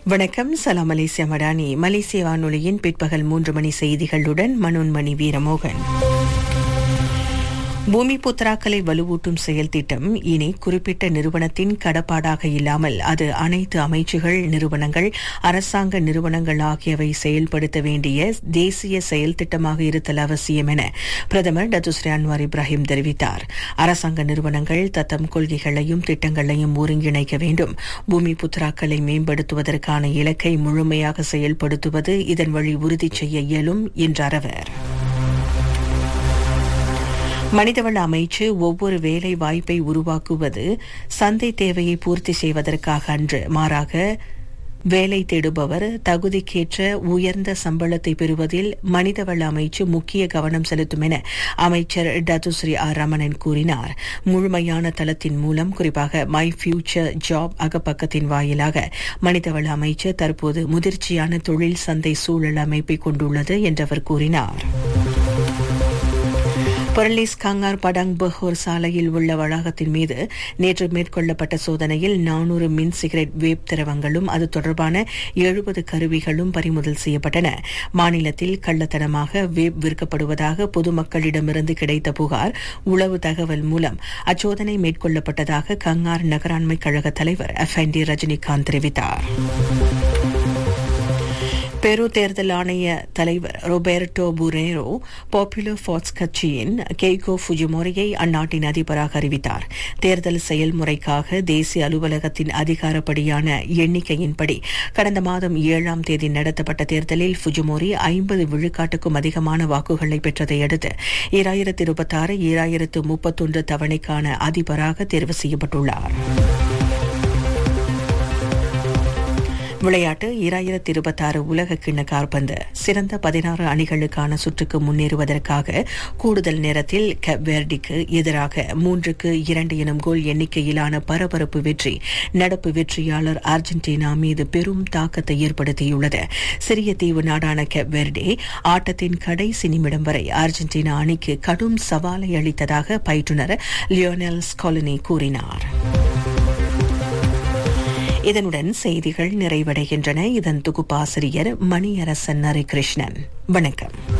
வணக்கம் சலாம் மலேசியா மடானி மலேசிய வானொலியின் பிற்பகல் மூன்று மணி செய்திகளுடன் மனோன்மணி வீரமோகன் பூமி புத்ராக்களை வலுவூட்டும் செயல் திட்டம் இனி குறிப்பிட்ட நிறுவனத்தின் கடப்பாடாக இல்லாமல் அது அனைத்து அமைச்சுகள் நிறுவனங்கள் அரசாங்க நிறுவனங்கள் ஆகியவை செயல்படுத்த வேண்டிய தேசிய செயல் திட்டமாக இருத்தல் அவசியம் என பிரதமர் டத்துஸ்ரீ அன்வார் இப்ராஹிம் தெரிவித்தார் அரசாங்க நிறுவனங்கள் தத்தம் கொள்கைகளையும் திட்டங்களையும் ஒருங்கிணைக்க வேண்டும் பூமி புத்ராக்களை மேம்படுத்துவதற்கான இலக்கை முழுமையாக செயல்படுத்துவது இதன் வழி உறுதி செய்ய இயலும் என்றார் அவர் மனிதவள அமைச்சு ஒவ்வொரு வேலை வாய்ப்பை உருவாக்குவது சந்தை தேவையை பூர்த்தி செய்வதற்காக அன்று மாறாக வேலை தேடுபவர் தகுதிக்கேற்ற உயர்ந்த சம்பளத்தை பெறுவதில் மனிதவள அமைச்சு முக்கிய கவனம் செலுத்தும் என அமைச்சர் டத்துஸ்ரீ ஆர் ரமணன் கூறினார் முழுமையான தளத்தின் மூலம் குறிப்பாக மை ஃபியூச்சர் ஜாப் அகப்பக்கத்தின் வாயிலாக மனிதவள அமைச்சு தற்போது முதிர்ச்சியான தொழில் சந்தை சூழல் அமைப்பை கொண்டுள்ளது என்றவர் கூறினார் பொரலிஸ் கங்கார் படங் பஹோர் சாலையில் உள்ள வளாகத்தின் மீது நேற்று மேற்கொள்ளப்பட்ட சோதனையில் நானூறு மின் சிகரெட் வேப் திரவங்களும் அது தொடர்பான எழுபது கருவிகளும் பறிமுதல் செய்யப்பட்டன மாநிலத்தில் கள்ளத்தனமாக வேப் விற்கப்படுவதாக பொதுமக்களிடமிருந்து கிடைத்த புகார் உளவு தகவல் மூலம் அச்சோதனை மேற்கொள்ளப்பட்டதாக கங்கார் நகராண்மை கழக தலைவர் எஃப் என் டி ரஜினிகாந்த் தெரிவித்தார் பெரு தேர்தல் ஆணைய தலைவர் ரொபேர்டோ புரேரோ பாப்புலர் ஃபாட்ஸ் கட்சியின் கெய்கோ ஃபுஜிமோரியை அந்நாட்டின் அதிபராக அறிவித்தார் தேர்தல் செயல்முறைக்காக தேசிய அலுவலகத்தின் அதிகாரப்படியான எண்ணிக்கையின்படி கடந்த மாதம் ஏழாம் தேதி நடத்தப்பட்ட தேர்தலில் ஃபுஜிமோரி ஐம்பது விழுக்காட்டுக்கும் அதிகமான வாக்குகளை பெற்றதை அடுத்து ஈராயிரத்து இருபத்தாறு ஈராயிரத்து முப்பத்தொன்று தவணைக்கான அதிபராக தேர்வு செய்யப்பட்டுள்ளார் விளையாட்டு இராயிரத்தி இருபத்தாறு உலக கிண்ண கார்பந்து சிறந்த பதினாறு அணிகளுக்கான சுற்றுக்கு முன்னேறுவதற்காக கூடுதல் நேரத்தில் கெப்வேர்டிக்கு எதிராக மூன்றுக்கு இரண்டு எனும் கோல் எண்ணிக்கையிலான பரபரப்பு வெற்றி நடப்பு வெற்றியாளர் அர்ஜென்டினா மீது பெரும் தாக்கத்தை ஏற்படுத்தியுள்ளது சிறிய தீவு நாடான கெப்வேர்டே ஆட்டத்தின் கடைசி நிமிடம் வரை அர்ஜென்டினா அணிக்கு கடும் சவாலை அளித்ததாக பயிற்றுநர் லியோனல் ஸ்காலனி கூறினார் இதனுடன் செய்திகள் நிறைவடைகின்றன இதன் தொகுப்பாசிரியர் மணியரசன் நரிகிருஷ்ணன் வணக்கம்